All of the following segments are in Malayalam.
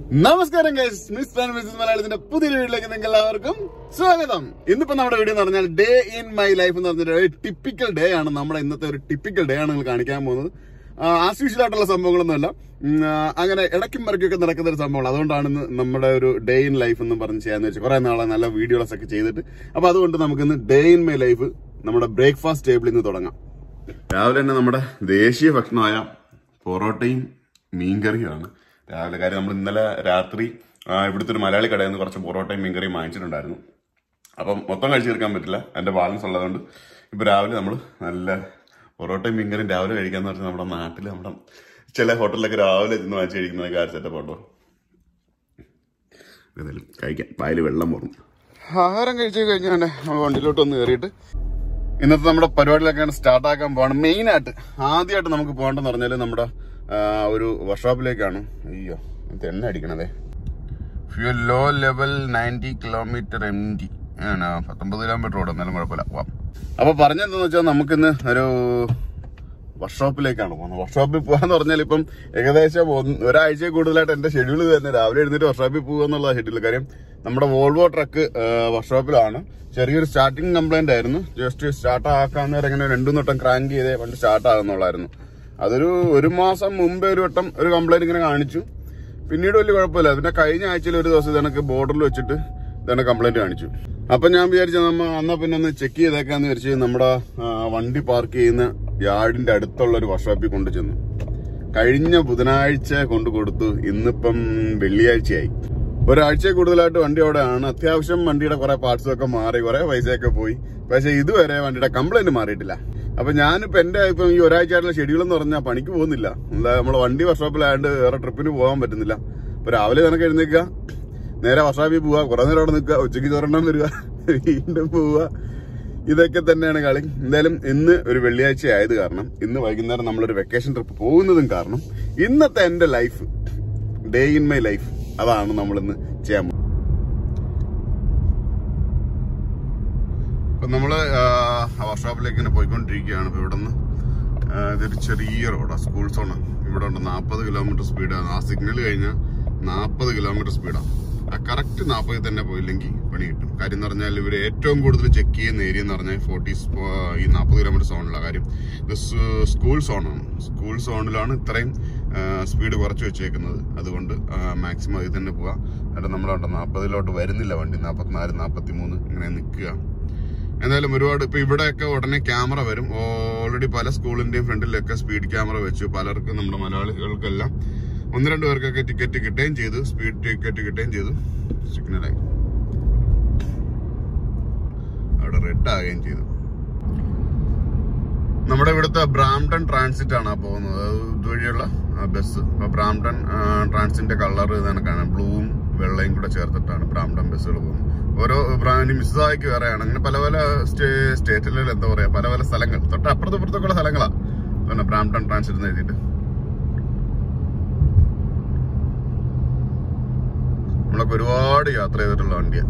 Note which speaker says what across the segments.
Speaker 1: നമസ്കാരം ഗൈസ് മിസ് ആൻഡ് മിസ്സസ് മലയാളത്തിന്റെ പുതിയ വീട്ടിലേക്ക് നിങ്ങൾക്ക് എല്ലാവർക്കും സ്വാഗതം ഇന്നിപ്പോ നമ്മുടെ വീഡിയോ എന്ന് പറഞ്ഞാൽ ഡേ ഇൻ മൈ ലൈഫ് എന്ന് പറഞ്ഞിട്ട് ഒരു ടിപ്പിക്കൽ ഡേ ആണ് നമ്മുടെ ഇന്നത്തെ ഒരു ടിപ്പിക്കൽ ഡേ ആണ് നിങ്ങൾ കാണിക്കാൻ പോകുന്നത് ആസ് യൂഷ്വൽ ആയിട്ടുള്ള സംഭവങ്ങളൊന്നുമല്ല ഉം, ആ, അങ്ങനെ ഇടയ്ക്കും മറക്കൊക്കെ നടക്കുന്ന ഒരു സംഭവമാണ് അതുകൊണ്ടാണ് ഇന്ന് നമ്മുടെ ഒരു ഡേ ഇൻ ലൈഫ് എന്ന് പറഞ്ഞ് ചെയ്യാന്ന് വെച്ചാൽ കുറെ നാളെ നല്ല വീഡിയോസ് ഒക്കെ ചെയ്തിട്ട് അപ്പൊ അതുകൊണ്ട് നമുക്ക് ഇന്ന് ഡേ ഇൻ മൈ ലൈഫ് നമ്മുടെ ബ്രേക്ക്ഫാസ്റ്റ് ടേബിളിൽ നിന്ന് തുടങ്ങാം രാവിലെ തന്നെ നമ്മുടെ ദേശീയ ഭക്ഷണമായ പൊറോട്ടയും മീൻകറിയുമാണ് രാവിലെ കാര്യം നമ്മൾ ഇന്നലെ രാത്രി ആ, ഇവിടുത്തെ ഒരു മലയാളി കടയിൽ നിന്ന് കുറച്ച് പൊറോട്ടയും മീൻകറിയും വാങ്ങിച്ചിട്ടുണ്ടായിരുന്നു അപ്പം മൊത്തം കഴിച്ചു തീർക്കാൻ പറ്റില്ല എൻ്റെ ബാലൻസ് ഉള്ളതുകൊണ്ട് ഇപ്പൊ രാവിലെ നമ്മൾ നല്ല പൊറോട്ടയും മീൻകറിയും രാവിലെ കഴിക്കാന്ന് പറഞ്ഞാൽ നമ്മുടെ നാട്ടിൽ നമ്മുടെ ചില ഹോട്ടലിലൊക്കെ രാവിലെ ചെന്ന് വാങ്ങിച്ച് കഴിക്കുന്ന കാര്യം സെറ്റപ്പ് ഉണ്ടോ ഏതായാലും കഴിക്കാം പായൽ വെള്ളം പോകും ആഹാരം കഴിച്ചു കഴിഞ്ഞാൽ നമ്മൾ വണ്ടിയിലോട്ട് ഒന്ന് കയറിയിട്ട് ഇന്നത്തെ നമ്മുടെ പരിപാടിയിലൊക്കെയാണ് സ്റ്റാർട്ട് ആക്കാൻ പോവാണ് മെയിൻ ആയിട്ട് ആദ്യമായിട്ട് നമുക്ക് പോകേണ്ടെന്ന് പറഞ്ഞാൽ നമ്മുടെ ആ, ഒരു വർക്ക്ഷോപ്പിലേക്കാണ് അയ്യോ ഇത് എണ്ണ അടിക്കണതേ fuel low level ninety kilometre M D ആണ് പത്തൊമ്പത് കിലോമീറ്റർ ഓടും എന്നാലും കുഴപ്പമില്ല പോവാം അപ്പൊ പറഞ്ഞെന്താന്ന് വെച്ചാൽ നമുക്കിന്ന് ഒരു വർക്ക്ഷോപ്പിലേക്കാണ് പോകുന്നത് വർക്ക്ഷോപ്പിൽ പോകാന്ന് പറഞ്ഞാൽ ഇപ്പം ഏകദേശം ഒന്ന് ഒരാഴ്ച കൂടുതലായിട്ട് എന്റെ ഷെഡ്യൂൾ തന്നെ രാവിലെ എഴുന്നേറ്റ് വർക്ക്ഷോപ്പിൽ പോകുക എന്നുള്ള ഷെഡ്യൂൾ കാര്യം നമ്മുടെ വോൾവോ ട്രക്ക് വർക്ക്ഷോപ്പിലാണ് ചെറിയൊരു സ്റ്റാർട്ടിങ് കംപ്ലൈന്റ് ആയിരുന്നു ജസ്റ്റ് സ്റ്റാർട്ട് ആക്കാൻ ഇങ്ങനെ രണ്ടു വട്ടം ക്രാങ്ക് ചെയ്തേ പണ്ട് സ്റ്റാർട്ട് ആകുന്നുള്ളായിരുന്നു അതൊരു ഒരു മാസം മുമ്പേ ഒരു വട്ടം ഒരു കംപ്ലൈന്റ് ഇങ്ങനെ കാണിച്ചു പിന്നീട് വലിയ കുഴപ്പമില്ല പിന്നെ കഴിഞ്ഞ ആഴ്ചയിൽ ഒരു ദിവസം ഇതണക്ക് ബോർഡറിൽ വെച്ചിട്ട് ഇതാണ് കംപ്ലൈന്റ് കാണിച്ചു അപ്പൊ ഞാൻ വിചാരിച്ചു നമ്മ എന്നാ പിന്നെ ഒന്ന് ചെക്ക് ചെയ്തേക്കാന്ന് വിചാരിച്ച് നമ്മുടെ ആ, വണ്ടി പാർക്ക് ചെയ്യുന്ന യാർഡിന്റെ അടുത്തുള്ള ഒരു വർക്ക്ഷോപ്പിൽ കൊണ്ടു ചെന്നു കഴിഞ്ഞ ബുധനാഴ്ച കൊണ്ടു കൊടുത്തു ഇന്നിപ്പം വെള്ളിയാഴ്ചയായി ഒരാഴ്ച കൂടുതലായിട്ട് വണ്ടി അവിടെയാണ് അത്യാവശ്യം വണ്ടിയുടെ കുറെ പാർട്സും ഒക്കെ മാറി കുറെ പൈസയൊക്കെ പോയി പക്ഷെ ഇതുവരെ വണ്ടിയുടെ കംപ്ലൈന്റ് മാറിയിട്ടില്ല അപ്പൊ ഞാനിപ്പോ എന്റെ ഇപ്പം ഈ ഒരാഴ്ചയായിട്ടുള്ള ഷെഡ്യൂൾ എന്ന് പറഞ്ഞാൽ പണിക്ക് പോകുന്നില്ല എന്താ നമ്മളെ വണ്ടി വർക്ക്ഷോപ്പിലായതുകൊണ്ട് വേറെ ട്രിപ്പിന് പോകാൻ പറ്റുന്നില്ല അപ്പൊ രാവിലെ നിനക്ക് എഴുന്നേക്കുക നേരെ വർഷാപ്പിൽ പോവുക കുറെ നേരം അവിടെ നിൽക്കുക ഉച്ചയ്ക്ക് ചോറെണ്ണം വരിക വീണ്ടും പോവുക ഇതൊക്കെ തന്നെയാണ് കളി എന്തായാലും ഇന്ന് ഒരു വെള്ളിയാഴ്ച ആയത് കാരണം ഇന്ന് വൈകുന്നേരം നമ്മളൊരു വെക്കേഷൻ ട്രിപ്പ് പോകുന്നതും കാരണം ഇന്നത്തെ എന്റെ life day in my life അതാണ് നമ്മൾ ഇന്ന് ചെയ്യാൻ പോകുന്നത് ഇപ്പൊ നമ്മള് വർക്ക്ഷോപ്പിലേക്ക് ഇങ്ങനെ പോയിക്കൊണ്ടിരിക്കുകയാണ് ഇപ്പൊ ഇവിടെ നിന്ന് ഇതൊരു ചെറിയ റോഡാണ് സ്കൂൾ സോണാണ് ഇവിടെ ഉണ്ട് നാൽപ്പത് കിലോമീറ്റർ സ്പീഡാണ് ആ സിഗ്നൽ കഴിഞ്ഞാൽ നാൽപ്പത് കിലോമീറ്റർ സ്പീഡാണ് ആ കറക്റ്റ് നാൽപ്പതിൽ തന്നെ പോയില്ലെങ്കിൽ പണി കിട്ടും കാര്യം എന്ന് പറഞ്ഞാൽ ഇവർ ഏറ്റവും കൂടുതൽ ചെക്ക് ചെയ്യുന്ന ഏരിയ എന്ന് പറഞ്ഞാൽ ഫോർട്ടി ഈ നാൽപ്പത് കിലോമീറ്റർ സോണിലാണ് കാര്യം ഇത് സ് സ്കൂൾ സോണാണ് സ്കൂൾ സോണിലാണ് ഇത്രയും സ്പീഡ് കുറച്ച് വെച്ചേക്കുന്നത് അതുകൊണ്ട് മാക്സിമം അതിൽ തന്നെ പോവാം എന്നിട്ട് നമ്മളവിടെ നാൽപ്പതിലോട്ട് വരുന്നില്ല വണ്ടി നാൽപ്പത്തിനാല് നാൽപ്പത്തി മൂന്ന് ഇങ്ങനെ നിൽക്കുക എന്തായാലും ഒരുപാട് ഇപ്പൊ ഇവിടെയൊക്കെ ഉടനെ ക്യാമറ വരും ഓൾറെഡി പല സ്കൂളിന്റെയും ഫ്രണ്ടിലൊക്കെ സ്പീഡ് ക്യാമറ വെച്ചു പലർക്കും നമ്മുടെ മലയാളികൾക്കെല്ലാം ഒന്ന് രണ്ട് പേർക്കൊക്കെ ടിക്കറ്റ് കിട്ടുകയും ചെയ്തു സ്പീഡ് ടിക്കറ്റ് കിട്ടുകയും ചെയ്തു സിഗ്നലായി അവിടെ റെഡ് ആകുകയും ചെയ്തു നമ്മുടെ ഇവിടുത്തെ ബ്രാംപ്ടൺ ട്രാൻസിറ്റ് ആണ് ആ പോകുന്നത് അത് ഇതുവഴിയുള്ള ബസ് അപ്പൊ ബ്രാംപ്ടൺ ട്രാൻസിറ്റിന്റെ കളർ ഇതാണ് കാണാം ബ്ലൂവും വെള്ളയും കൂടെ ചേർത്തിട്ടാണ് ബ്രാംപ്ടൺ ബസ്സുകൾ പോകുന്നത് ഓരോ ബ്രാൻഡ് മിസ്സായിക്ക് വേറെയാണ് അങ്ങനെ പല പല സ്റ്റേറ്റിലെ എന്താ പറയാ പല പല സ്ഥലങ്ങൾ തൊട്ട് അപ്പുറത്തും ഇപ്പുറത്തൊക്കെ ഉള്ള സ്ഥലങ്ങളാ പിന്നെ ബ്രാംപ്ടൺ ട്രാൻസിറ്റ് എന്ന് എഴുതിയിട്ട് നമ്മളൊക്കെ ഒരുപാട് യാത്ര ചെയ്തിട്ടുള്ള വണ്ടിയാണ്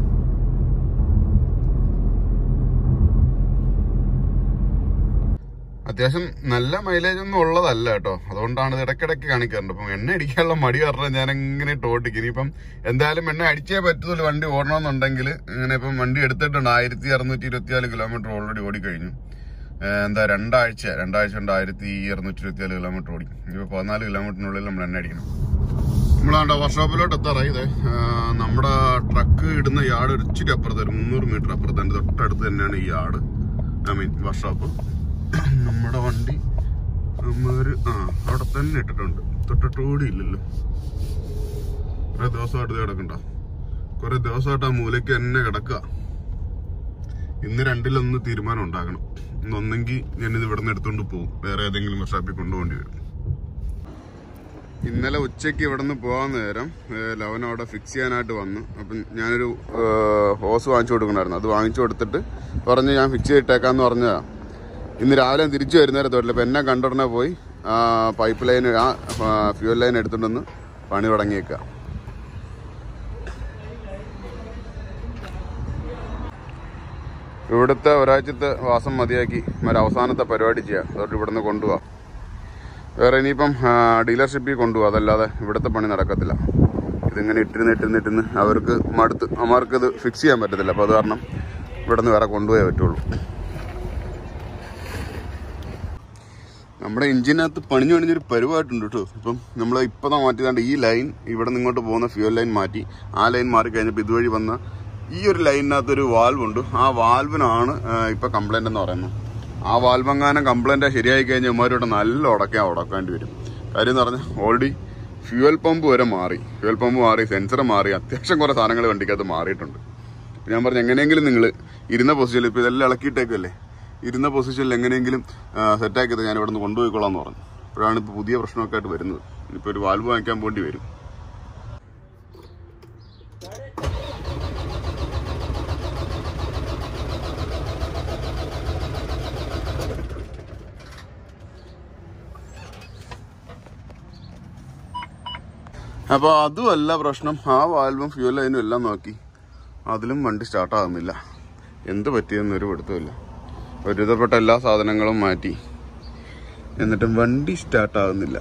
Speaker 1: അത്യാവശ്യം നല്ല മൈലേജ് ഒന്നും ഉള്ളതല്ല കേട്ടോ അതുകൊണ്ടാണ് ഇത് ഇടയ്ക്കിടയ്ക്ക് കാണിക്കാറുണ്ട് അപ്പം എണ്ണ അടിക്കാനുള്ള മടി പറഞ്ഞാൽ ഞാൻ എങ്ങനെ ടോട്ടിക്ക് ഇനിയിപ്പം എന്തായാലും എണ്ണ അടിച്ചേ പറ്റത്തുള്ളൂ വണ്ടി ഓടണമെന്നുണ്ടെങ്കിൽ ഇങ്ങനെ ഇപ്പം വണ്ടി എടുത്തിട്ടുണ്ട് ആയിരത്തി അറുന്നൂറ്റി ഇരുപത്തിനാല് കിലോമീറ്റർ ഓൾറെഡി ഓടിക്കഴിഞ്ഞു ഏഹ് എന്താ രണ്ടാഴ്ച രണ്ടാഴ്ച കൊണ്ട് ആയിരത്തി അറുന്നൂറ്റി ഇരുപത്തിനാല് കിലോമീറ്റർ ഓടി ഇപ്പൊ പതിനാല് കിലോമീറ്ററിനുള്ളിൽ നമ്മൾ എണ്ണ അടിക്കണം നമ്മളാണ്ട വർക്ക്ഷോപ്പിലോട്ട് എത്താറായി ഇതേ ഏഹ് നമ്മുടെ ട്രക്ക് ഇടുന്ന യാർഡ് ഒരു ഇച്ചിരി അപ്പുറത്ത് ഒരു മുന്നൂറ് മീറ്റർ അപ്പുറത്ത് എൻ്റെ തൊട്ടടുത്ത് തന്നെയാണ് ഈ യാർഡ് ഐ മീൻ വർക്ക്ഷോപ്പ് നമ്മുടെ വണ്ടി നമ്മൊരു ആ അവിടെ തന്നെ ഇട്ടിട്ടുണ്ട് തൊട്ടിട്ടോടി ഇല്ലല്ലോ കുറെ ദിവസമായിട്ട് ഇത് കിടക്കണ്ട കുറെ ദിവസമായിട്ട് ആ മൂലയ്ക്ക് തന്നെ കിടക്കുക ഇന്ന് രണ്ടിലൊന്ന് തീരുമാനം ഉണ്ടാക്കണം ഇന്നൊന്നെങ്കിൽ ഞാനിത് ഇവിടെ നിന്ന് എടുത്തോണ്ട് പോകും വേറെ ഏതെങ്കിലും വർഷാപ്പിൽ കൊണ്ടുപോകേണ്ടി വരും ഇന്നലെ ഉച്ചയ്ക്ക് ഇവിടെ നിന്ന് പോകാൻ നേരം ലവൻ അവിടെ ഫിക്സ് ചെയ്യാനായിട്ട് വന്നു അപ്പം ഞാനൊരു ഹോസ് വാങ്ങിച്ചു കൊടുക്കണമായിരുന്നു അത് വാങ്ങിച്ചു കൊടുത്തിട്ട് പറഞ്ഞ് ഞാൻ ഫിക്സ് ചെയ്തിട്ടേക്കാന്ന് പറഞ്ഞതാ ഇന്ന് രാവിലെ തിരിച്ചു വരുന്നേരം തൊട്ടില്ല അപ്പം എന്നെ കണ്ടുടനെ പോയി ആ പൈപ്പ് ലൈൻ ആ ഫ്യൂൽ ലൈൻ എടുത്തുകൊണ്ടൊന്ന് പണി തുടങ്ങിയേക്കുക ഇവിടുത്തെ ഒരാഴ്ചത്തെ വാസം മതിയാക്കി ഒരു അവസാനത്തെ പരിപാടി ചെയ്യാം അതുകൊണ്ട് ഇവിടുന്ന് കൊണ്ടുപോവാം വേറെ ഇനിയിപ്പം ഡീലർഷിപ്പിൽ കൊണ്ടുപോകാം അതല്ലാതെ ഇവിടുത്തെ പണി നടക്കത്തില്ല ഇതിങ്ങനെ ഇട്ടിരുന്ന് ഇട്ടിരുന്ന് ഇട്ടിരുന്ന് അവർക്ക് മടുത്ത് അമ്മമാർക്ക് ഇത് ഫിക്സ് ചെയ്യാൻ പറ്റത്തില്ല അപ്പോൾ അത് കാരണം ഇവിടെ നിന്ന് വേറെ കൊണ്ടുപോയേ പറ്റുള്ളൂ നമ്മുടെ എഞ്ചിനകത്ത് പണിഞ്ഞു പണിഞ്ഞൊരു പരിവായിട്ടുണ്ട് കേട്ടോ ഇപ്പം നമ്മൾ ഇപ്പം മാറ്റിയതാണ്ട് ഈ ലൈൻ ഇവിടെ നിന്ന് ഇങ്ങോട്ട് പോകുന്ന ഫ്യൂൽ ലൈൻ മാറ്റി ആ ലൈൻ മാറി കഴിഞ്ഞപ്പോൾ ഇതുവഴി വന്ന ഈ ഒരു ലൈനിനകത്ത് ഒരു വാൽവ് ഉണ്ട് ആ വാൽവിനാണ് ഇപ്പം കംപ്ലൈൻ്റ് എന്ന് പറയുന്നത് ആ വാൽവെങ്ങാനും കംപ്ലൈൻറ്റ് ശരിയായി കഴിഞ്ഞാൽ ഇവന്മാരോട് നല്ല ഉടക്കാൻ ഉടക്കേണ്ടി വരും കാര്യം എന്ന് പറഞ്ഞാൽ ഓൾറെഡി ഫ്യൂവൽ പമ്പ് വരെ മാറി ഫ്യൂവൽ പമ്പ് മാറി സെൻസർ മാറി അത്യാവശ്യം കുറേ സാധനങ്ങൾ വണ്ടിക്കകത്ത് മാറിയിട്ടുണ്ട് ഞാൻ പറഞ്ഞു എങ്ങനെയെങ്കിലും നിങ്ങൾ ഇരുന്ന പൊസിഷനിൽ ഇപ്പോൾ ഇതെല്ലാം ഇളക്കിയിട്ടേക്കല്ലേ ഇരുന്ന പൊസിഷനിൽ എങ്ങനെയെങ്കിലും സെറ്റാക്കിയത് ഞാൻ ഇവിടെ നിന്ന് കൊണ്ടുപോയിക്കോളാം എന്ന് പറഞ്ഞു അപ്പോഴാണ് ഇപ്പോൾ പുതിയ പ്രശ്നമൊക്കെ ആയിട്ട് വരുന്നത് ഇപ്പോൾ ഒരു വാൽവ് വാങ്ങിക്കാൻ പോണ്ടി വരും അപ്പോൾ അതുമല്ല പ്രശ്നം ആ വാൽവും ഫ്യൂൽ ലൈനും എല്ലാം നോക്കി അതിലും വണ്ടി സ്റ്റാർട്ടാകുന്നില്ല എന്ത് പറ്റിയെന്നൊരു പിടുത്തമില്ല ഒരുവിധപ്പെട്ട എല്ലാ സാധനങ്ങളും മാറ്റി എന്നിട്ടും വണ്ടി സ്റ്റാർട്ടാകുന്നില്ല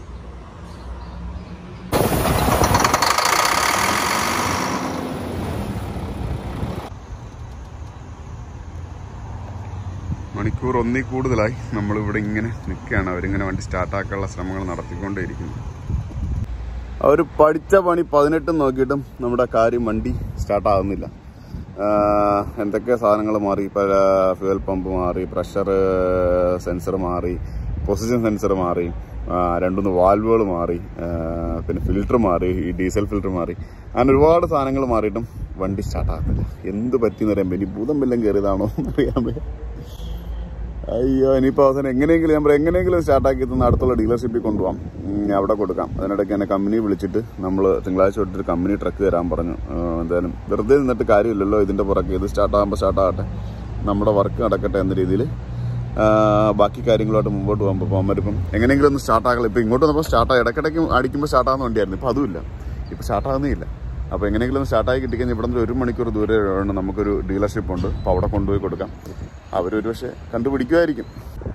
Speaker 1: മണിക്കൂർ ഒന്നിൽ കൂടുതലായി നമ്മളിവിടെ ഇങ്ങനെ നിൽക്കുകയാണ് അവരിങ്ങനെ വണ്ടി സ്റ്റാർട്ടാക്കാനുള്ള ശ്രമങ്ങൾ നടത്തിക്കൊണ്ടേയിരിക്കുന്നു അവർ പഠിച്ച പണി പതിനെട്ടും നോക്കിയിട്ടും നമ്മുടെ കാര്യം വണ്ടി സ്റ്റാർട്ടാകുന്നില്ല എന്തൊക്കെ സാധനങ്ങൾ മാറി പല ഫ്യൂവൽ പമ്പ് മാറി പ്രഷർ സെൻസർ മാറി പൊസിഷൻ സെൻസർ മാറി ആ, രണ്ടുമൂന്ന് വാൽവുകൾ മാറി ആ, പിന്നെ ഫിൽറ്റർ മാറി ഈ ഡീസൽ ഫിൽറ്റർ മാറി അങ്ങനെ ഒരുപാട് സാധനങ്ങൾ മാറിയിട്ടും വണ്ടി സ്റ്റാർട്ടാകുന്നില്ല എന്ത് പറ്റിയെന്ന് പറയുമ്പോൾ ഇനി ഭൂതം വല്ലതും കയറിയതാണോ എന്നറിയാൻ വയ്യ അയ്യോ ഇനിയിപ്പോൾ അവസാനം എങ്ങനെയെങ്കിലും ഞാൻ പറയാം എങ്ങനെയെങ്കിലും സ്റ്റാർട്ടാക്കി തന്ന അടുത്തുള്ള ഡീലർഷിപ്പിൽ കൊണ്ടുപോകാം ഉം, അവിടെ കൊടുക്കാം അതിനിടയ്ക്ക് എന്നെ കമ്പനി വിളിച്ചിട്ട് നമ്മൾ തിങ്കളാഴ്ച തൊട്ടൊരു കമ്പനി ട്രക്ക് തരാൻ പറഞ്ഞു ആ, എന്തായാലും വെറുതെ നിന്നിട്ട് കാര്യമില്ലല്ലോ ഇതിൻ്റെ പുറകെ ഇത് സ്റ്റാർട്ടാകുമ്പോൾ സ്റ്റാർട്ടാകട്ടെ നമ്മുടെ വർക്ക് നടക്കട്ടെ എന്ന രീതിയിൽ ബാക്കി കാര്യങ്ങളുമായിട്ട് മുമ്പോട്ട് പോകുമ്പോൾ ഇപ്പോൾ അമ്മരിപ്പം എങ്ങനെയെങ്കിലും ഒന്ന് സ്റ്റാർട്ടാകണം ഇപ്പോൾ ഇങ്ങോട്ട് വന്നപ്പോൾ സ്റ്റാർട്ടായി ഇടയ്ക്കിടയ്ക്ക് അടിക്കുമ്പോൾ സ്റ്റാർട്ടാകുന്ന വണ്ടിയായിരുന്നു ഇപ്പോൾ അതുമില്ല ഇപ്പോൾ സ്റ്റാർട്ടാകുന്നേ ഇല്ല അപ്പോൾ എങ്ങനെയെങ്കിലും ഒന്ന് സ്റ്റാർട്ടായി കിട്ടിക്കഴിഞ്ഞാൽ ഇവിടെ നിന്ന് ഒരു മണിക്കൂർ ദൂരെ ആണ് നമുക്കൊരു ഡീലർഷിപ്പ് ഉണ്ട് അപ്പോൾ അവിടെ കൊണ്ടുപോയി കൊടുക്കാം അവരൊരു പക്ഷേ കണ്ടുപിടിക്കുമായിരിക്കും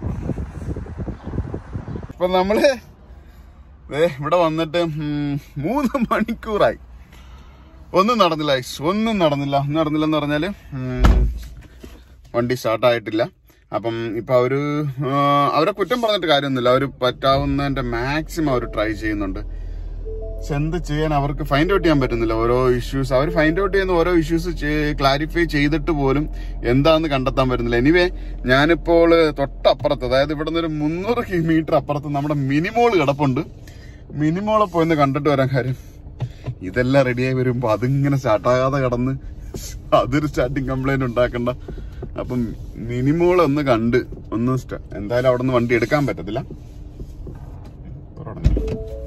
Speaker 1: ഇപ്പം നമ്മൾ ഇവിടെ വന്നിട്ട് ഉം, മൂന്ന് മണിക്കൂറായി ഒന്നും നടന്നില്ല guys. ഒന്നും നടന്നില്ല ഒന്നും നടന്നില്ലെന്ന് പറഞ്ഞാൽ വണ്ടി സ്റ്റാർട്ടായിട്ടില്ല അപ്പം ഇപ്പം അവർ അവരെ കുറ്റം പറഞ്ഞിട്ട് കാര്യമൊന്നുമില്ല അവർ പറ്റാവുന്നതിൻ്റെ മാക്സിമം അവർ ട്രൈ ചെയ്യുന്നുണ്ട് പക്ഷെ എന്ത് ചെയ്യാൻ അവർക്ക് ഫൈൻഡ് ഔട്ട് ചെയ്യാൻ പറ്റുന്നില്ല ഓരോ ഇഷ്യൂസ് അവർ ഫൈൻഡ് ഔട്ട് ചെയ്യുന്ന ഓരോ ഇഷ്യൂസ് ക്ലാരിഫൈ ചെയ്തിട്ട് പോലും എന്താണെന്ന് കണ്ടെത്താൻ പറ്റുന്നില്ല എനിവേ ഞാനിപ്പോൾ തൊട്ടപ്പുറത്ത് അതായത് ഇവിടെ നിന്ന് ഒരു മുന്നൂറ് കിലോമീറ്റർ അപ്പുറത്ത് നമ്മുടെ മിനിമോൾ കിടപ്പുണ്ട് മിനിമോളെ പോയിന്ന് കണ്ടിട്ട് വരാൻ കാര്യം ഇതെല്ലാം റെഡിയായി വരുമ്പോൾ അതിങ്ങനെ സ്റ്റാർട്ടാകാതെ കിടന്ന് അതൊരു സ്റ്റാർട്ടിങ് കംപ്ലൈന്റ് ഉണ്ടാക്കണ്ട അപ്പം മിനിമോളെ ഒന്ന് കണ്ട് ഒന്ന് സ്റ്റ- എന്തായാലും അവിടെ നിന്ന് വണ്ടി എടുക്കാൻ പറ്റത്തില്ല തുറന്നു.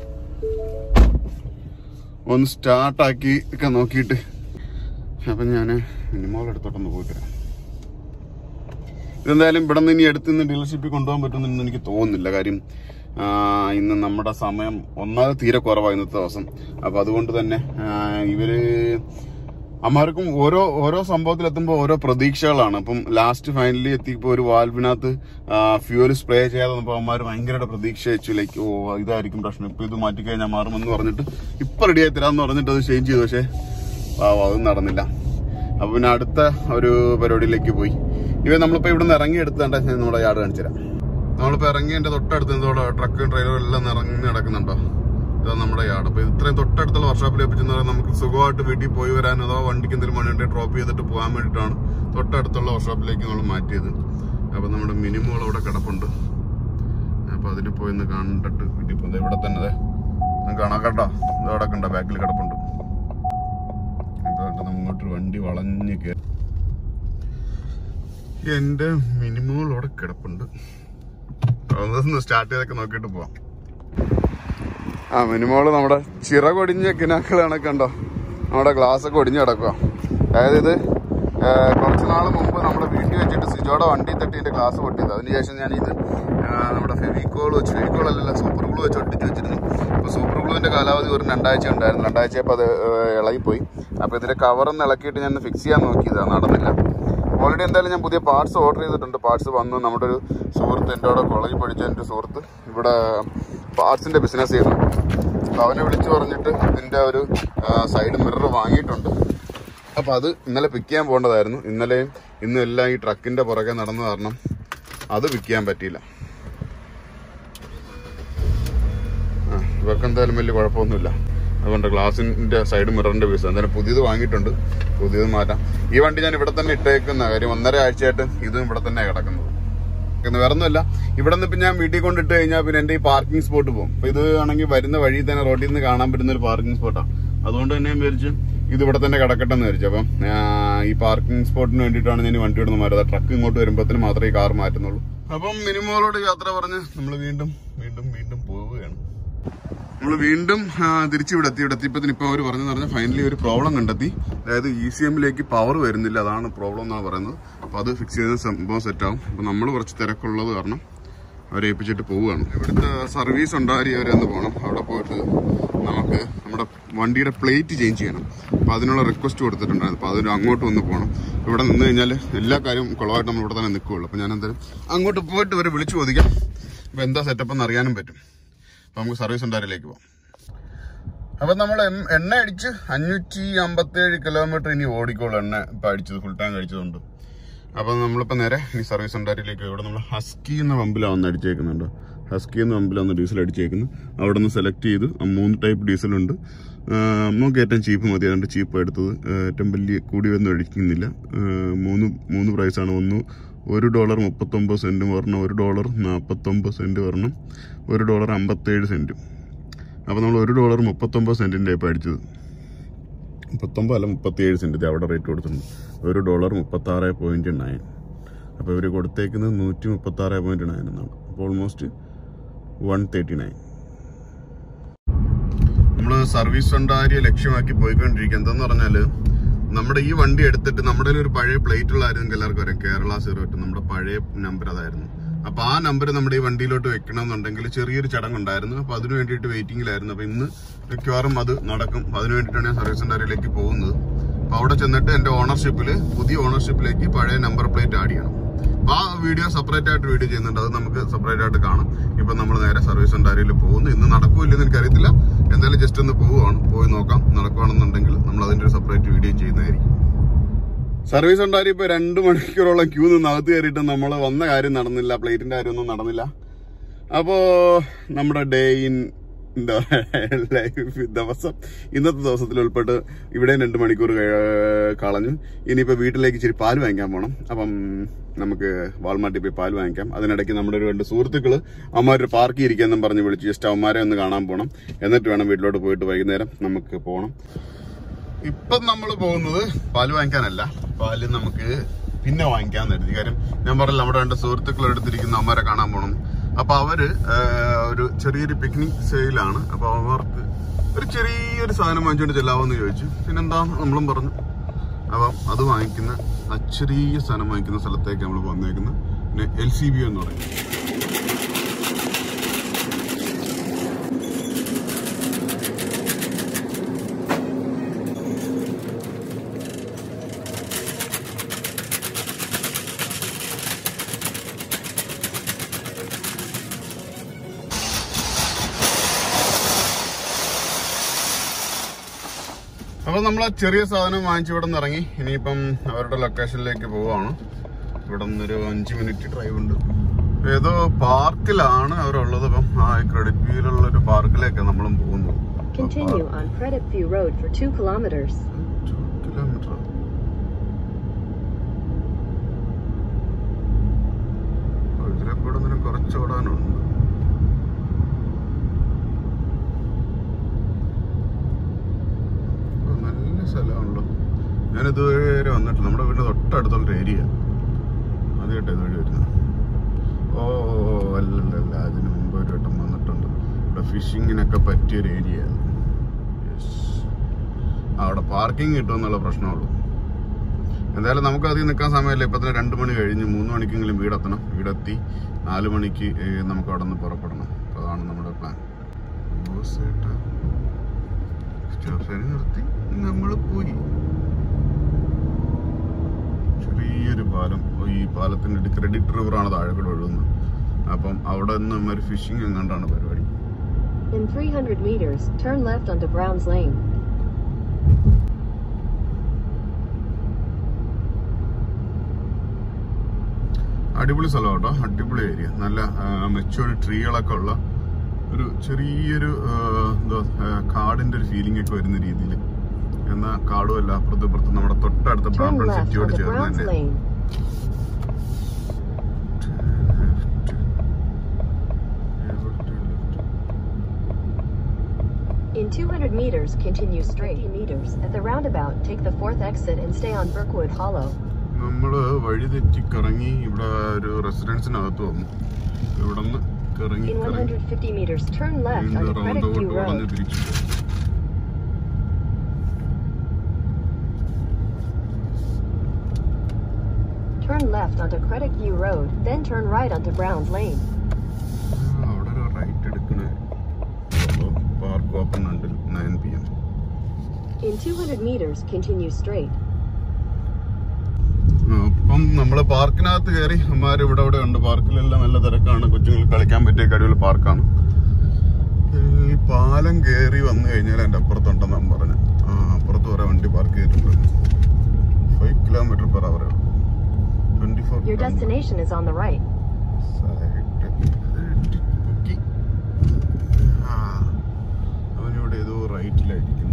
Speaker 1: ഒന്ന് സ്റ്റാർട്ടാക്കി ഒക്കെ നോക്കിയിട്ട് അപ്പം ഞാൻ മിനിമോൾ എടുത്തോട്ടൊന്ന് പോയി തരാം ഇതെന്തായാലും ഇവിടെ നിന്ന് ഇനി എടുത്ത് നിന്ന് ഡീലർഷിപ്പിൽ കൊണ്ടുപോകാൻ പറ്റുമെന്ന് എനിക്ക് തോന്നുന്നില്ല കാര്യം ആ, ഇന്ന് നമ്മുടെ സമയം ഒന്നാമത് തീരെ കുറവാണ് ഇന്നത്തെ ദിവസം അപ്പം അതുകൊണ്ട് തന്നെ ആ, ഇവര് അമ്മാർക്കും ഓരോ ഓരോ സംഭവത്തിലെത്തുമ്പോൾ ഓരോ പ്രതീക്ഷകളാണ് അപ്പം ലാസ്റ്റ് ഫൈനലി എത്തിയപ്പോൾ ഒരു വാൽവിനകത്ത് ഫ്യൂവൽ സ്പ്രേ ചെയ്യാതെ വന്നപ്പോൾ അമ്മമാർ ഭയങ്കരമായിട്ട് പ്രതീക്ഷ വെച്ചു ലൈക്ക് ഓ ഇതായിരിക്കും പ്രശ്നം ഇപ്പം ഇത് മാറ്റിക്കഴിഞ്ഞാൽ മാറുമെന്ന് പറഞ്ഞിട്ട് ഇപ്പം റെഡിയായി തരാമെന്ന് പറഞ്ഞിട്ട് അത് ചേഞ്ച് ചെയ്തു പക്ഷേ പാവം അതും നടന്നില്ല അപ്പൊ പിന്നെ അടുത്ത ഒരു പരിപാടിയിലേക്ക് പോയി ഇവ നമ്മളിപ്പോ ഇവിടെ നിന്ന് ഇറങ്ങി എടുത്താണ്ട് നമ്മുടെ യാർഡ് കാണിച്ചു തരാം നമ്മളിപ്പോ ഇറങ്ങി എന്റെ തൊട്ടടുത്ത് എന്തോടെ ട്രക്കും ട്രെയിലറും എല്ലാം ഇറങ്ങി നടക്കുന്നുണ്ടോ ഇതാ നമ്മുടെ യാർഡ് അപ്പൊ ഇത്രയും തൊട്ടടുത്തുള്ള വർക്ക്ഷോപ്പിൽ ഏൽപ്പിച്ചെന്ന് പറഞ്ഞാൽ നമുക്ക് സുഖമായിട്ട് വീട്ടിൽ പോയി വരാൻ അഥവാ വണ്ടിക്ക് എന്തെങ്കിലും മണി ഡ്രോപ്പ് ചെയ്തിട്ട് പോകാൻ വേണ്ടിയിട്ടാണ് തൊട്ടടുത്തുള്ള വർക്ക്ഷോപ്പിലേക്ക് നമ്മൾ മാറ്റിയത് അപ്പൊ നമ്മുടെ മിനിമോൾ അവിടെ കിടപ്പുണ്ട് അപ്പൊ അതിന് പോയി ഒന്ന് കണ്ടിട്ട് വീട്ടിൽ പോകുന്നത് ഇവിടെ തന്നെ ദേ. നിങ്ങൾക്ക് കാണാം കേട്ടോ ഇത് അവിടെ കണ്ട ബാക്കിൽ കിടപ്പുണ്ട് അതുകൊണ്ട് അങ്ങോട്ട് വണ്ടി വളഞ്ഞ് കയറി എന്റെ മിനിമോൾ അവിടെ കിടപ്പുണ്ട് അതൊന്ന് സ്റ്റാർട്ട് ചെയ്തൊക്കെ നോക്കിയിട്ട് പോവാം ആ മിനിമോള് നമ്മുടെ ചിറകൊടിഞ്ഞ കിനാക്കൾ കണക്കുണ്ടോ നമ്മുടെ ഗ്ലാസ് ഒക്കെ ഒടിഞ്ഞ് കിടക്കുക അതായത് ഇത് ആ, കുറച്ച് നാൾ മുമ്പ് നമ്മുടെ വീട്ടിൽ വെച്ചിട്ട് സിജോയുടെ വണ്ടി തട്ടി എന്റെ ഗ്ലാസ് പൊട്ടിയത് അതിനുശേഷം ഞാൻ ഇത് നമ്മുടെ ഫെവിക്കോൾ വെച്ച് ഫെവിക്കോൾ അല്ലല്ല സൂപ്പർ ഗ്ലൂ വെച്ച് ഒട്ടിച്ച് വെച്ചിരുന്നു അപ്പോൾ സൂപ്പർ ഗ്ലൂവിന്റെ കാലാവധി ഒരു രണ്ടാഴ്ച ഉണ്ടായിരുന്നു രണ്ടാഴ്ചയപ്പോൾ അത് ആ, ഇളകിപ്പോയി അപ്പോൾ ഇതിന്റെ കവറൊന്ന് ഇളക്കിയിട്ട് ഞാൻ ഫിക്സ് ചെയ്യാൻ നോക്കിയതാണ് നടന്നില്ല ഓൾറെഡി എന്തായാലും ഞാൻ പുതിയ പാർട്സ് ഓർഡർ ചെയ്തിട്ടുണ്ട് പാർട്സ് വന്നു നമ്മുടെ ഒരു സുഹൃത്ത് എൻ്റെ അവിടെ കോളേജിൽ പഠിച്ച എൻ്റെ സുഹൃത്ത് ഇവിടെ പാർട്സിന്റെ ബിസിനസ് ചെയ്യുന്നു അപ്പൊ അവനെ വിളിച്ചു പറഞ്ഞിട്ട് ഇതിന്റെ ഒരു സൈഡ് മിറർ വാങ്ങിയിട്ടുണ്ട് അപ്പൊ അത് ഇന്നലെ പിക്ക് ചെയ്യാൻ പോകേണ്ടതായിരുന്നു ഇന്നലെയും ഇന്നും എല്ലാം ഈ ട്രക്കിന്റെ പുറകെ നടന്നു കാരണം അത് പിക്ക് ചെയ്യാൻ പറ്റിയില്ല ആ, ഇവർക്ക് എന്തായാലും വലിയ കുഴപ്പമൊന്നുമില്ല അതുകൊണ്ട് ഗ്ലാസിന്റെ സൈഡ് മിററിന്റെ പീസ് എന്തായാലും പുതിയത് വാങ്ങിയിട്ടുണ്ട് പുതിയത് മാറ്റാം ഈ വണ്ടി ഞാൻ ഇവിടെ തന്നെ ഇട്ടേക്കുന്ന കാര്യം ഒന്നര ആഴ്ചയായിട്ട് ഇതും ഇവിടെ തന്നെ കിടക്കുന്നത് ഇന്ന് വേറൊന്നുമല്ല ഇവിടെ നിന്ന് ഇപ്പൊ ഞാൻ വീട്ടിൽ കൊണ്ടിട്ട് കഴിഞ്ഞാൽ പിന്നെ എന്റെ ഈ പാർക്കിംഗ് സ്പോട്ട് പോകും അപ്പൊ ഇത് ആണെങ്കിൽ വരുന്ന വഴി തന്നെ റോഡിൽ നിന്ന് കാണാൻ പറ്റുന്ന ഒരു പാർക്കിംഗ് സ്പോട്ടാണ് അതുകൊണ്ട് തന്നെ ഞാൻ വിചാരിച്ചു ഇത് ഇവിടെ തന്നെ കിടക്കട്ടെ എന്ന് വിചാരിച്ചു അപ്പം ആ, ഈ പാർക്കിംഗ് സ്പോട്ടിന് വേണ്ടിയിട്ടാണ് ഞാൻ ഈ വണ്ടി ഇടുന്ന മാറുന്നത് ട്രക്ക് ഇങ്ങോട്ട് വരുമ്പോഴത്തേന് മാത്രമേ ഈ കാർ മാറ്റുന്നുള്ളൂ അപ്പം മിനിമോളോട് യാത്ര പറഞ്ഞ് നമ്മൾ വീണ്ടും വീണ്ടും വീണ്ടും പോവുകയാണ് നമ്മൾ വീണ്ടും ആ, തിരിച്ച് ഇവിടെ എത്തി ഇവിടെ എത്തിയപ്പത്തിന് ഇപ്പൊ അവർ പറഞ്ഞു പറഞ്ഞാൽ ഫൈനലി ഒരു പ്രോബ്ലം കണ്ടെത്തി അതായത് ഇ സി എമ്മിലേക്ക് പവർ വരുന്നില്ല അതാണ് പ്രോബ്ലം എന്നാണ് പറയുന്നത് അപ്പൊ അത് ഫിക്സ് ചെയ്ത സംഭവം സെറ്റ് ആവും അപ്പൊ നമ്മൾ കുറച്ച് തിരക്കുള്ളത് കാരണം അവരെ ഏൽപ്പിച്ചിട്ട് പോവുകയാണ് ഇവിടുത്തെ സർവീസ് ഉണ്ടാരി വരെ ഒന്ന് പോകണം അവിടെ പോയിട്ട് നമുക്ക് നമ്മുടെ വണ്ടിയുടെ പ്ലേറ്റ് ചേഞ്ച് ചെയ്യണം അപ്പൊ അതിനുള്ള റിക്വസ്റ്റ് കൊടുത്തിട്ടുണ്ടായിരുന്നു അപ്പൊ അതിന് അങ്ങോട്ട് വന്ന് പോകണം ഇവിടെ നിന്ന് കഴിഞ്ഞാൽ എല്ലാ കാര്യവും കുളമായിട്ട് നമ്മൾ ഇവിടെ തന്നെ നിൽക്കുകയുള്ളൂ അപ്പൊ ഞാൻ എന്തായാലും അങ്ങോട്ട് പോയിട്ട് ഇവരെ വിളിച്ചു ചോദിക്കാം അപ്പൊ എന്താ സെറ്റപ്പ് എന്ന് അറിയാനും പറ്റും അപ്പൊ നമുക്ക് സർവീസ് ഉണ്ടാരിലേക്ക് പോവാം അപ്പൊ നമ്മൾ എം- എണ്ണ അടിച്ച് അഞ്ഞൂറ്റി അമ്പത്തേഴ് കിലോമീറ്റർ ഇനി ഓടിക്കോളൂ എണ്ണ ഇപ്പൊ അടിച്ചത് ഫുൾ ടാങ്ക് അടിച്ചതുകൊണ്ട് അപ്പൊ നമ്മളിപ്പോ നേരെ ഈ സർവീസ് ഉണ്ടാരിലേക്ക് ഇവിടെ നമ്മൾ ഹസ്കി എന്ന പമ്പിലാണ് വന്ന് അടിച്ചേക്കുന്നുണ്ട് ഹസ്കി എന്ന പമ്പിലാണ് ഡീസൽ അടിച്ചേക്കുന്നത് അവിടെ നിന്ന് സെലക്ട് ചെയ്ത് ആ മൂന്ന് ടൈപ്പ് ഡീസലുണ്ട് ആ, നമുക്ക് ഏറ്റവും ചീപ്പ് മതി അതുകൊണ്ട് ചീപ്പ് എടുത്തത് ആ, ഏറ്റവും വലിയ കൂടി ഒന്നും അടിക്കുന്നില്ല ആ, മൂന്ന് മൂന്ന് പ്രൈസാണ് ഒന്ന് ഒരു ഡോളർ മുപ്പത്തൊമ്പത് സെന്റും വരണം ഒരു ഡോളർ നാൽപ്പത്തൊമ്പത് സെന്റ് വരണം ഒരു ഡോളർ അമ്പത്തേഴ് സെന്റും അപ്പോൾ നമ്മൾ ഒരു ഡോളർ മുപ്പത്തൊമ്പത് സെന്റിന്റെ ഇപ്പം അടിച്ചത് മുപ്പത്തൊമ്പത് അല്ല മുപ്പത്തിയേഴ് സെന്റ് ഇത് അവിടെ റേറ്റ് കൊടുത്തിട്ടുണ്ട് ഒരു ഡോളർ മുപ്പത്തി ആറ് പോയിന്റ് നയൻ അപ്പോൾ ഇവർ കൊടുത്തേക്കുന്നത് നൂറ്റി മുപ്പത്തി ആറ് പോയിന്റ് നയൻ എന്നാണ് അപ്പോൾ ഓൾമോസ്റ്റ് വൺ തേർട്ടി നയൻ നമ്മൾ സർവീസ് സെന്റാരിയെ ലക്ഷ്യമാക്കി പോയിക്കൊണ്ടിരിക്കുക എന്തെന്ന് പറഞ്ഞാല് നമ്മുടെ ഈ വണ്ടി എടുത്തിട്ട് നമ്മുടെ കയ്യിൽ ഒരു പഴയ പ്ലേറ്റ് ഉള്ളായിരുന്നു എല്ലാവർക്കും അറിയാം കേരള സീറോ എട്ട് നമ്മുടെ പഴയ നമ്പർ അതായിരുന്നു അപ്പൊ ആ നമ്പർ നമ്മുടെ ഈ വണ്ടിയിലോട്ട് വെക്കണം എന്നുണ്ടെങ്കിൽ ചെറിയൊരു ചടങ്ങുണ്ടായിരുന്നു അപ്പൊ അതിന് വേണ്ടിയിട്ട് വെയിറ്റിംഗിലായിരുന്നു അപ്പൊ ഇന്ന് മിക്കവാറും അത് നടക്കും അതിന് വേണ്ടിയിട്ടാണ് ഞാൻ സർവീസ് സെന്ററിലേക്ക് പോകുന്നത് അപ്പൊ അവിടെ ചെന്നിട്ട് എന്റെ ഓണർഷിപ്പിൽ പുതിയ ഓണർഷിപ്പിലേക്ക് പഴയ നമ്പർ പ്ലേറ്റ് ആഡ് ചെയ്യണം അപ്പൊ ആ വീഡിയോ സെപ്പറേറ്റ് ആയിട്ട് വീഡിയോ ചെയ്യുന്നുണ്ട് അത് നമുക്ക് സെപ്പറേറ്റ് ആയിട്ട് കാണാം ഇപ്പൊ നമ്മൾ നേരെ സർവീസ് സെന്ററിൽ പോകുന്നു ഇന്ന് നടക്കൂല്ലെന്ന് എനിക്കറിയത്തില്ല എന്തായാലും ജസ്റ്റ് ഒന്ന് പോവുകയാണ് പോയി നോക്കാം നടക്കുകയാണെന്നുണ്ടെങ്കിൽ നമ്മൾ അതിന്റെ ഒരു സെപ്പറേറ്റ് വീഡിയോ ചെയ്യുന്നതായിരിക്കും സർവീസ് സെന്ററിൽ ഇപ്പൊ രണ്ട് മണിക്കൂറോളം ക്യൂ നിന്ന് അകത്ത് കയറിയിട്ട് നമ്മൾ വന്ന കാര്യം നടന്നില്ല പ്ലേറ്റിന്റെ കാര്യമൊന്നും നടന്നില്ല അപ്പോ നമ്മുടെ ഡേ ഇൻ എന്താ ലൈഫ് ദിവസം ഇന്നത്തെ ദിവസത്തിൽ ഉൾപ്പെട്ട് ഇവിടെ രണ്ട് മണിക്കൂർ കഴി- കളഞ്ഞു ഇനിയിപ്പോ വീട്ടിലേക്ക് ഇച്ചിരി പാല് വാങ്ങിക്കാൻ പോകണം അപ്പം നമുക്ക് വാൾമാർട്ടിൽ പോയി പാല് വാങ്ങിക്കാം അതിനിടയ്ക്ക് നമ്മുടെ ഒരു രണ്ട് സുഹൃത്തുക്കള് അമ്മമാര് പാർക്ക് ഇരിക്കാന്നും പറഞ്ഞ് വിളിച്ച് ജസ്റ്റ് അവന്മാരെ ഒന്ന് കാണാൻ പോകണം എന്നിട്ട് വേണം വീട്ടിലോട്ട് പോയിട്ട് വൈകുന്നേരം നമുക്ക് പോകണം ഇപ്പം നമ്മൾ പോകുന്നത് പാല് വാങ്ങിക്കാനല്ല പാല് നമുക്ക് പിന്നെ വാങ്ങിക്കാന്ന് കരുതി കാര്യം ഞാൻ പറഞ്ഞില്ല നമ്മുടെ രണ്ട് സുഹൃത്തുക്കൾ എടുത്തിരിക്കുന്ന അമ്മമാരെ കാണാൻ പോകണം അപ്പൊ അവര് ആ, ഒരു ചെറിയൊരു പിക്നിക് സെയിലാണ് അപ്പൊ അവർക്ക് ഒരു ചെറിയൊരു സാധനം വാങ്ങിച്ചുകൊണ്ട് ചെല്ലാവെന്ന് ചോദിച്ചു പിന്നെന്താ നമ്മളും പറഞ്ഞു അപ്പം അത് വാങ്ങിക്കുന്ന ആ ചെറിയ സാധനം വാങ്ങിക്കുന്ന സ്ഥലത്തേക്ക് നമ്മൾ വന്നേക്കുന്നത് പിന്നെ എൽ സി ബി എന്ന് പറയും അപ്പൊ നമ്മൾ ആ ചെറിയ സാധനം വാങ്ങിച്ച് ഇവിടെ നിന്ന് ഇറങ്ങി ഇനിയിപ്പം അവരുടെ ലൊക്കേഷനിലേക്ക് പോവാണ് ഇവിടെ നിന്നൊരു അഞ്ച് മിനിറ്റ് ഡ്രൈവ് ഉണ്ട് ഏതോ പാർക്കിലാണ് അവരുള്ളത് അപ്പം ആ ക്രെഡിറ്റ് വ്യൂയിലുള്ള ഒരു പാർക്കിലേക്കാണ് നമ്മളും പോകുന്നത്
Speaker 2: Continue on Credit View Road for 2 kilometers.
Speaker 1: Kilometre ഇതിലെ കൂടെ നിന്നെ കുറച്ച് ഓടാനുണ്ട് ഓ, നല്ല സ്ഥലമാണല്ലോ ഞാൻ ഇതുവരെ വന്നിട്ടില്ല നമ്മുടെ വീടിന്റെ തൊട്ടടുത്തുള്ള ഏരിയ ആദ്യമായിട്ട് ഇതുവഴി വരുന്നത് ഓ ഓ, ഓ, അല്ലല്ല അതിന് മുമ്പ് ഒരു വട്ടം വന്നിട്ടുണ്ട് ഇവിടെ ഫിഷിങ്ങിനൊക്കെ പറ്റിയൊരു ഏരിയ അവിടെ പാർക്കിംഗ് കിട്ടുമെന്നുള്ള പ്രശ്നമുള്ളൂ എന്തായാലും നമുക്ക് അതിൽ നിൽക്കാൻ സമയമില്ല ഇപ്പൊ തന്നെ രണ്ട് മണി കഴിഞ്ഞ് മൂന്ന് മണിക്കെങ്കിലും വീടെത്തണം വീടെത്തി നാല് മണിക്ക് ഏ, നമുക്ക് അവിടെ നിന്ന് പുറപ്പെടണം അപ്പൊ അതാണ് നമ്മുടെ പ്ലാൻ സ്റ്റോപ്പ് നിർത്തി നമ്മൾ പോയി ചെറിയൊരു പാലം ഓ, ഈ പാലത്തിന്റെ ക്രെഡിറ്റ് റിവർ ആണ് താഴെ കൂടെ ഒഴുകുന്നത് അപ്പം അവിടെ നിന്ന് ഒരു ഫിഷിംഗ് എങ്ങാണ്ടാണ് പരിപാടി
Speaker 2: In 300 meters, turn left onto Browns Lane.
Speaker 1: അടിപൊളി സ്ഥലം കേട്ടോ അടിപൊളി ഏരിയ നല്ല മെച്ചുവേർഡ് ട്രീകളൊക്കെ ഉള്ള ഒരു ചെറിയൊരു ആ, എന്താ ആ, കാടിന്റെ ഒരു ഫീലിംഗ് ഒക്കെ വരുന്ന രീതിയിൽ എന്നാൽ കാടും അല്ല അപ്പുറത്തും ഇപ്പുറത്തും നമ്മുടെ തൊട്ടടുത്ത
Speaker 2: Turn
Speaker 1: ബ്രാംപ്ടൺ
Speaker 2: left
Speaker 1: സിറ്റിയോട്
Speaker 2: onto
Speaker 1: ചേർന്ന്
Speaker 2: Browns
Speaker 1: തന്നെ
Speaker 2: Lane. In 200 meters, continue straight. meters. At the roundabout, take the fourth exit and stay on Brookwood Hollow.
Speaker 1: നമ്മള് വഴി തെറ്റി കറങ്ങി ഇവിടെ ഒരു റെസിഡൻസിനകത്ത് വന്നു ഇവിടെ നിന്ന് കറങ്ങി
Speaker 2: In
Speaker 1: കറങ്ങി
Speaker 2: 150 meters, turn left
Speaker 1: വീണ്ടും
Speaker 2: onto
Speaker 1: round
Speaker 2: Credit View
Speaker 1: out വളഞ്ഞ്
Speaker 2: Road.
Speaker 1: തിരിച്ചു പോകും
Speaker 2: Turn left onto Credit View Road, then turn right onto Browns Lane.
Speaker 1: ആ, അവിടെ ഒരു റൈറ്റ് എടുക്കണേ പാർക്ക് ഓപ്പൺ ഉണ്ട് nine P M
Speaker 2: In 200 meters, continue straight.
Speaker 1: അപ്പം നമ്മള് പാർക്കിനകത്ത് കയറി അമ്മമാർ ഇവിടെ ഇവിടെ ഉണ്ട് പാർക്കിലെല്ലാം നല്ല തിരക്കാണ് കൊച്ചുങ്ങൾക്ക് കളിക്കാൻ പറ്റിയ കഴിവുള്ള പാർക്കാണ് ഈ പാലം കയറി വന്നു കഴിഞ്ഞാൽ എൻ്റെ അപ്പുറത്തുണ്ടെന്നാണ് പറഞ്ഞു ആ അപ്പുറത്ത് വരെ വണ്ടി പാർക്ക് ചെയ്തിട്ടുണ്ട് five kilometre per hour twenty four
Speaker 2: Your destination is on the right.
Speaker 1: അവനിവിടെ ഏതോ റൈറ്റിലായിരിക്കുന്നു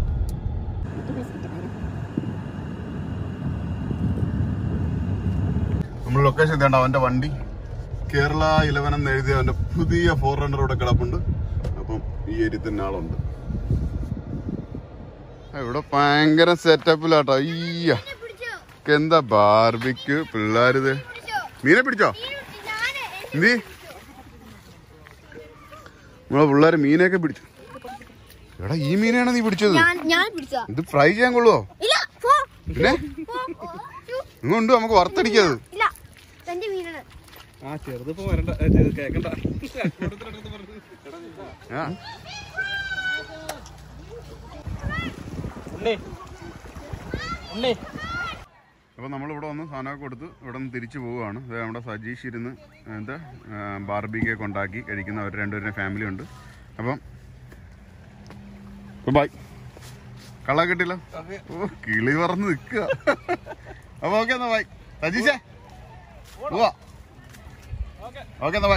Speaker 1: നമ്മൾ ലൊക്കേഷൻ എത്തിയാണ്ട് അവന്റെ വണ്ടി കേരള ഇലവൻ എന്ന് എഴുതിയ അവന്റെ പുതിയ ഫോർ റണ്ണർ ഇവിടെ കിടപ്പുണ്ട് അപ്പം ഈ ഏരിയ തന്നെ ആളുണ്ട് ആ, ഇവിടെ ഭയങ്കര സെറ്റപ്പിലാട്ടോ അയ്യ എന്താ ബാർബിക്ക് പിള്ളേരിത് മീനെ പിടിച്ചോ എന്തി നമ്മളെ പിള്ളേര് മീനൊക്കെ പിടിച്ചു എടാ ഈ മീനാണ് നീ പിടിച്ചത്
Speaker 3: ഞാൻ ഞാൻ പിടിച്ച
Speaker 1: ഇത് ഫ്രൈ ചെയ്യാൻ കൊള്ളുവോ
Speaker 3: ഇല്ല പോ
Speaker 1: പിന്നെ
Speaker 3: പോ
Speaker 1: ഇങ്ങോട്ട് നമുക്ക് വറുത്തടിക്കാത്
Speaker 3: ഇല്ല തന്റെ മീനാണ്
Speaker 4: ആ ചെറുതിപ്പോ വരണ്ട ഏ, ചെറു- കേക്കണ്ട
Speaker 1: ആ
Speaker 4: ഉണ്ണി ഉണ്ണി
Speaker 1: അപ്പോൾ നമ്മളിവിടെ വന്ന് സാധനമൊക്കെ കൊടുത്ത് ഇവിടെ നിന്ന് തിരിച്ചു പോവുകയാണ് ദേ നമ്മുടെ സജീഷ് ഇരുന്ന് എന്താ ബാർബിക്കൊക്കെ ഉണ്ടാക്കി കഴിക്കുന്ന അവർ രണ്ടുപേരുടെ ഫാമിലി ഉണ്ട് അപ്പം ബൈ കള്ള കിട്ടില്ല ഓ കിളി പറന്ന് നിൽക്കുക അപ്പോൾ ഓക്കെ എന്നാ ബൈ സജീഷേ പോവാ ഓക്കെ എന്നാ ബൈ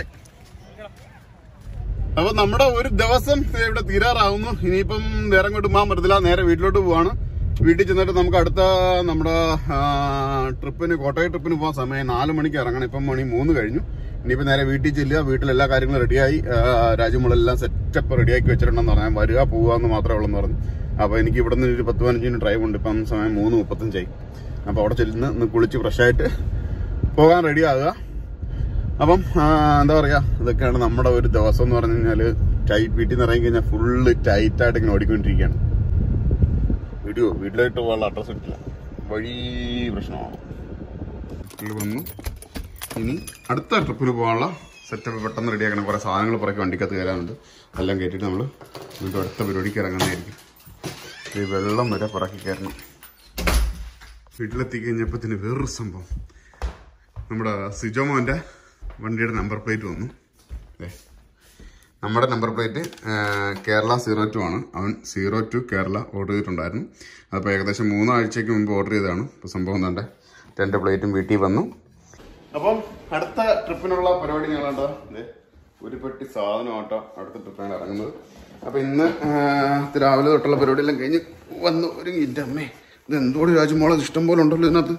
Speaker 1: അപ്പൊ നമ്മുടെ ഒരു ദിവസം ഇവിടെ തീരാറാവുന്നു ഇനിയിപ്പം വേറെ അങ്ങോട്ട് പോകാൻ പറ്റത്തില്ല നേരെ വീട്ടിലോട്ട് പോവാണ് വീട്ടിൽ ചെന്നിട്ട് നമുക്ക് അടുത്ത നമ്മുടെ ആ, ട്രിപ്പിന് കോട്ടയം ട്രിപ്പിന് പോകാൻ സമയം നാല് മണിക്ക് ഇറങ്ങണം ഇപ്പം മണി മൂന്ന് കഴിഞ്ഞു ഇനിയിപ്പോൾ നേരെ വീട്ടിൽ ചെല്ലുക വീട്ടിൽ എല്ലാ കാര്യങ്ങളും റെഡിയായി രാജ്യമുളെല്ലാം സെറ്റപ്പ് റെഡിയാക്കി വെച്ചിട്ടുണ്ടെന്ന് പറഞ്ഞാൽ വരിക പോവുക എന്ന് മാത്രമേ ഉള്ളെന്ന് പറഞ്ഞു അപ്പോൾ എനിക്ക് ഇവിടെ നിന്ന് ഒരു പത്ത് പതിനഞ്ച് മിനിറ്റ് ഡ്രൈവ് ഉണ്ട് ഇപ്പം സമയം മൂന്ന് മുപ്പത്തഞ്ചായി അപ്പോൾ അവിടെ ചെല്ലുന്ന ഒന്ന് കുളിച്ച് ഫ്രഷായിട്ട് പോകാൻ റെഡിയാകുക അപ്പം ആ, എന്താ പറയാ ഇതൊക്കെയാണ് നമ്മുടെ ഒരു ദിവസം എന്ന് പറഞ്ഞു കഴിഞ്ഞാല് ടൈറ്റ് വീട്ടിൽ നിന്ന് ഇറങ്ങി കഴിഞ്ഞാൽ ഫുള്ള് ടൈറ്റ് ആയിട്ട് ഇങ്ങനെ ഓടിക്കൊണ്ടിരിക്കുകയാണ് വീഡിയോ വീട്ടിലായിട്ട് പോകാനുള്ള അഡ്രസ് ഇട്ടില്ല വഴി പ്രശ്നമാണ് വീട്ടിൽ വന്നു ഇനി അടുത്ത ട്രിപ്പിന് പോകാനുള്ള സെറ്റപ്പ് പെട്ടെന്ന് റെഡിയാക്കണം കുറേ സാധനങ്ങൾ പുറകെ വണ്ടിക്കകത്ത് കയറാനുണ്ട് എല്ലാം കയറ്റിയിട്ട് നമ്മൾ വീണ്ടും അടുത്ത പരിപാടിക്ക് ഇറങ്ങുന്നതായിരിക്കും ഈ വെള്ളം വരെ പുറക്കി കയറണം വീട്ടിലെത്തി കഴിഞ്ഞപ്പോഴത്തേന് വേറൊരു സംഭവം നമ്മുടെ സിജോമോൻ്റെ വണ്ടിയുടെ നമ്പർ പ്ലേറ്റ് വന്നു ദേ. നമ്മുടെ number plate Kerala zero two ആണ് അവൻ സീറോ ടു കേരള ഓർഡർ ചെയ്തിട്ടുണ്ടായിരുന്നു അതിപ്പോൾ ഏകദേശം മൂന്നാഴ്ചയ്ക്ക് മുമ്പ് ഓർഡർ ചെയ്തതാണ് ഇപ്പോൾ സംഭവം തന്നെ രണ്ട് പ്ലേറ്റും വീട്ടിൽ വന്നു അപ്പം അടുത്ത ട്രിപ്പിനുള്ള പരിപാടി ഞങ്ങളുണ്ടോ ഒരു പെട്ടി സാധനമാട്ടോ അടുത്ത ട്രിപ്പാണ് ഇറങ്ങുന്നത് അപ്പം ഇന്ന് ആ, ഇത് രാവിലെ തൊട്ടുള്ള പരിപാടിയെല്ലാം കഴിഞ്ഞ് വന്നു ഒരു എൻ്റെ അമ്മേ ഇത് എന്തോട് രാജ്യമോളെ ഇഷ്ടം പോലെ ഉണ്ടല്ലോ ഇതിനകത്ത്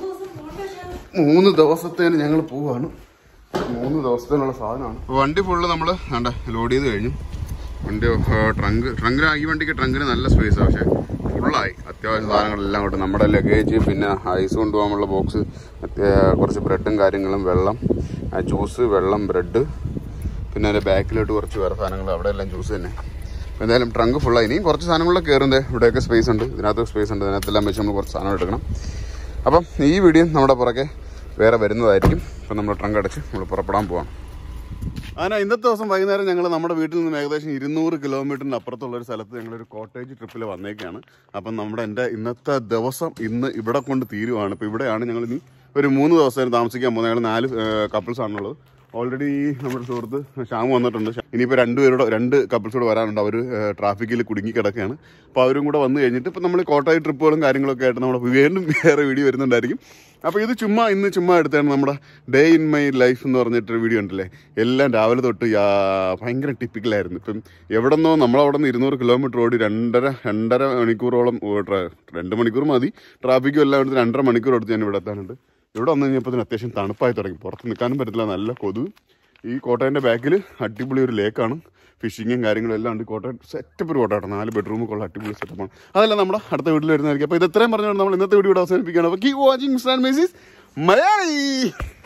Speaker 1: മൂന്ന് ദിവസത്തേന് ഞങ്ങൾ പോവാണ് മൂന്ന് ദിവസത്തേനുള്ള സാധനമാണ് വണ്ടി ഫുള്ള് നമ്മൾ വേണ്ട ലോഡ് ചെയ്ത് കഴിഞ്ഞു വണ്ടി ട്രങ്ക് ട്രങ്കിന് ഈ വണ്ടിക്ക് ട്രങ്കിന് നല്ല സ്പേസാണ് പക്ഷേ ഫുള്ളായി അത്യാവശ്യം സാധനങ്ങളെല്ലാം കൊണ്ട് നമ്മുടെ ലഗേജ് പിന്നെ ഐസ് കൊണ്ടുപോകാനുള്ള ബോക്സ് കുറച്ച് ബ്രെഡും കാര്യങ്ങളും വെള്ളം ജ്യൂസ് വെള്ളം ബ്രെഡ് പിന്നെ അതിൻ്റെ ബാക്കിലോട്ട് കുറച്ച് വേറെ സാധനങ്ങൾ അവിടെ എല്ലാം ജ്യൂസ് തന്നെ അപ്പോൾ എന്തായാലും ട്രങ്ക് ഫുള്ളായി ഇനിയും കുറച്ച് സാധനങ്ങളൊക്കെ കയറുന്നത് ഇവിടെയൊക്കെ സ്പേസ് ഉണ്ട് ഇതിനകത്ത് സ്പേസ് ഉണ്ട് ഇതിനകത്തെല്ലാം വെച്ച് നമ്മൾ കുറച്ച് സാധനം എടുക്കണം അപ്പം ഈ വീഡിയോ നമ്മുടെ പുറകെ വേറെ വരുന്നതായിരിക്കും അപ്പം നമ്മൾ ട്രങ്ക് അടച്ച് നമ്മൾ പുറപ്പെടാൻ പോവാം അങ്ങനെ ഇന്നത്തെ ദിവസം വൈകുന്നേരം ഞങ്ങൾ നമ്മുടെ വീട്ടിൽ നിന്നും ഏകദേശം ഇരുന്നൂറ് കിലോമീറ്ററിന് അപ്പുറത്തുള്ള ഒരു സ്ഥലത്ത് ഞങ്ങളൊരു കോട്ടേജ് ട്രിപ്പിൽ വന്നേക്കാണ് അപ്പം നമ്മുടെ എൻ്റെ ഇന്നത്തെ ദിവസം ഇന്ന് ഇവിടെ കൊണ്ട് തീരുവാണ് ഇപ്പോൾ ഇവിടെയാണ് ഞങ്ങൾ ഇനി ഒരു മൂന്ന് ദിവസം താമസിക്കാൻ പോകുന്നത് ഞങ്ങൾ നാല് കപ്പിൾസ് ആണുള്ളത് ഓൾറെഡി നമ്മുടെ സുഹൃത്ത് ശ്യാം വന്നിട്ടുണ്ട് ഇനിയിപ്പോൾ രണ്ടുപേരോട് രണ്ട് കപ്പിൾസോട് വരാനുണ്ട് അവർ ട്രാഫിക്കിൽ കുടുങ്ങി കിടക്കുകയാണ് അപ്പോൾ അവരും കൂടെ വന്നു കഴിഞ്ഞിട്ട് ഇപ്പം നമ്മൾ കോട്ടായി ട്രിപ്പുകളും കാര്യങ്ങളൊക്കെ ആയിട്ട് നമ്മൾ വീണ്ടും വേറെ വീഡിയോ വരുന്നുണ്ടായിരിക്കും അപ്പോൾ ഇത് ചുമ്മാ ഇന്ന് ചുമ്മാ എടുത്താണ് നമ്മുടെ ഡേ ഇൻ മൈ ലൈഫ് എന്ന് പറഞ്ഞിട്ടൊരു വീഡിയോ ഉണ്ടല്ലേ എല്ലാം രാവിലെ തൊട്ട് യാ- ഭയങ്കര ടിപ്പിക്കലായിരുന്നു ഇപ്പം എവിടെ നിന്നോ നമ്മളവിടെ നിന്ന് ഇരുന്നൂറ് കിലോമീറ്റർ ഓടി രണ്ടര രണ്ടര മണിക്കൂറോളം ഓ- ട്രാ- രണ്ട് മണിക്കൂർ മതി ട്രാഫിക്കും എല്ലാം എടുത്ത് രണ്ടര മണിക്കൂർ എടുത്ത് ഞാൻ ഇവിടെ എത്താനുണ്ട് ഇവിടെ വന്നു കഴിഞ്ഞപ്പോൾ ഇതിന് അത്യാവശ്യം തണുപ്പായി തുടങ്ങി പുറത്ത് നിൽക്കാനും പറ്റത്തില്ല നല്ല കൊതു ഈ കോട്ടയൻ്റെ ബാക്കിൽ അടിപൊളി ഒരു ലേക്കാണ് ഫിഷിങ്ങും കാര്യങ്ങളും എല്ലാം ഉണ്ട് കോട്ടയം സെറ്റപ്പ് ഒരു കോട്ടയം നാല് ബെഡ്റൂമൊക്കെ ഉള്ള അടിപൊളി സെറ്റപ്പാണ് അതല്ല നമ്മുടെ അടുത്ത വീട്ടിൽ വരുന്നതായിരിക്കും അപ്പോൾ ഇത് എത്രയും പറഞ്ഞുകൊണ്ട് നമ്മൾ ഇന്നത്തെ വീഡിയോ ഇവിടെ അവസാനിപ്പിക്കുകയാണ് അപ്പോൾ keep watching mister and Mrs Malayali